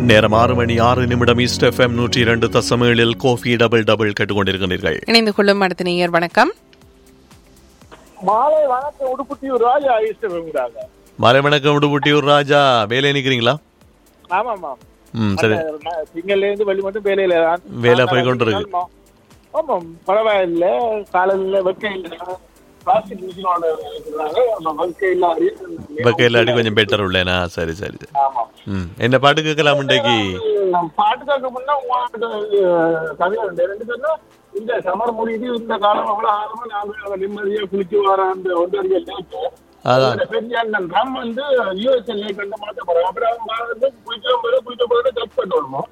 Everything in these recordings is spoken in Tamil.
நேரம் ஆறு மணி ஆறு நிமிடம் ஈஸ்ட் எஃப்எம் நூற்றி இரண்டு தசமேழில் கோஃபி டபுள் டபுள் கேட்டுக்கொண்டிருக்கிறீர்கள் இணைந்து கொள்ளும் அடுத்த நேயர் வணக்கம் மாலை வணக்கம் உடுப்புட்டியூர் ராஜா ஈஸ்வரங்கிறாங்க மாலை வணக்கம் உடுபுட்டியூர் ராஜா வேலை நிக்கிறீங்களா ஆமாமா ம் சரி திங்கள்ல இருந்து வெளி மட்டும் வேலையில தான். வேலை போய் கொண்டு இருக்கு. ஆமா. ஆமாம் பரவாயில்ல காலையில வெக்க இல்லை பிளாஸ்டிக் மிஷினோட இருக்கிறாங்க ஆமா, வெக்க இல்ல பக்கம் இல்லாட்டி கொஞ்சம் பெட்டர் உள்ளேனா சரி சரி சரி ஆமா ம் என்ன பாட்டு கேட்கலாம் இன்றைக்கு நம்ம பாட்டுக்காக முன்னா உங்கள்கிட்ட கதை உண்டு ரெண்டு பேரும் இந்த சமர் முடியுது இந்த காலம் அவ்வளவு ஆரம்பம் நாங்க நிம்மதியா குளிச்சு வர அந்த ஒன்றரை லேட்டு அதான் பெரிய அண்ணன் ராம் வந்து யூஎஸ்எல்ஏ கண்டு மாத்த போறாங்க அப்புறம் அவங்க வந்து குளிக்கிற போது குளிக்க போது டச் பண்ணுவோம்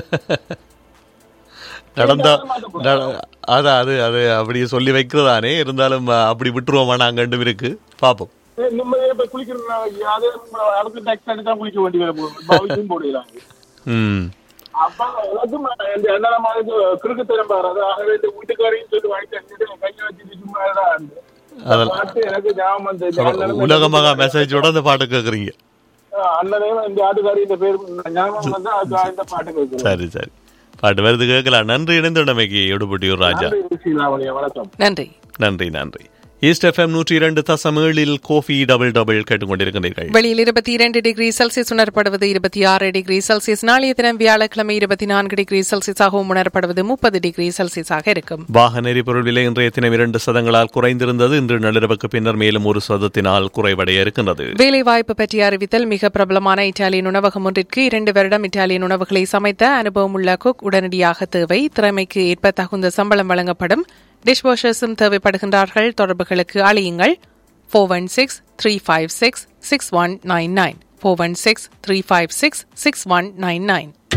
நடந்தா நட- அதான் அது அது அப்படி சொல்லி வைக்கிறதானே இருந்தாலும் அஹ், அப்படி விட்டுருவோமா நாங்க ரெண்டு இருக்கு பாப்போம் நிம்மதியா போய் குளிக்கிறோம் அதே அடுத்த டேக்ஸ் அடி தான் குளிக்க வேண்டிய வேலை போகும் பாவிச்சும் போடுகிறாங்க ம் அப்ப எல்லாத்தையும் இந்த எண்ணெய் மாதிரி கிறுக்கு திறன் பாரு அது ஆகவே இந்த வீட்டுக்காரையும் சொல்லி வாங்கி தந்துட்டு கையை வச்சுட்டு சும்மா தான் இருந்து. அதெல்லாம் பாட்டு எனக்கு ஞாபகம் வந்து இந்த அண்ணனும் உலகமாக மெசேஜோட அந்த பாட்டு கேக்குறீங்க அண்ணனையும் இந்த ஆட்டுக்காரி இந்த பேர் ஞாபகம் வந்து அதுக்கு இந்த பாட்டு கேட்கிறேன் சரி சரி பாட்டு வருது கேட்கலாம் நன்றி இணைந்துள்ளமைக்கு எடுபட்டியூர் ராஜா நன்றி, சீலாவணியா, வணக்கம் நன்றி நன்றி நன்றி ஈஸ்ட் எஃப்எம் நூற்றி இரண்டு தசம் ஏழில் கோஃபி டபுள் டபுள் கேட்டுக்கொண்டிருக்கிறீர்கள் வெளியில் இருபத்தி இரண்டு டிகிரி செல்சியஸ் உணரப்படுவது இருபத்தி ஆறு டிகிரி செல்சியஸ் நாளைய தினம் வியாழக்கிழமை இருபத்தி நான்கு டிகிரி செல்சியஸாகவும் உணரப்படுவது முப்பது டிகிரி செல்சியஸாக இருக்கும் வாகன எரிபொருள் விலை இன்றைய தினம் இரண்டு சதங்களால் குறைந்திருந்தது இன்று நள்ளிரவுக்கு பின்னர் மேலும் ஒரு சதத்தினால் குறைவடைய இருக்கின்றது வேலைவாய்ப்பு பற்றிய அறிவித்தல் மிக பிரபலமான இத்தாலியன் உணவகம் ஒன்றிற்கு இரண்டு வருடம் இத்தாலியன் உணவுகளை சமைத்த அனுபவம் உள்ள குக் உடனடியாக தேவை திறமைக்கு ஏற்ப தகுந்த சம்பளம் வழங்கப்படும் டிஷ்வாஷர்ஸும் தேவைப்படுகின்றார்கள் தொடர்புகளுக்கு அழையுங்கள் four one six three five six six one nine nine four one six three five six six one nine nine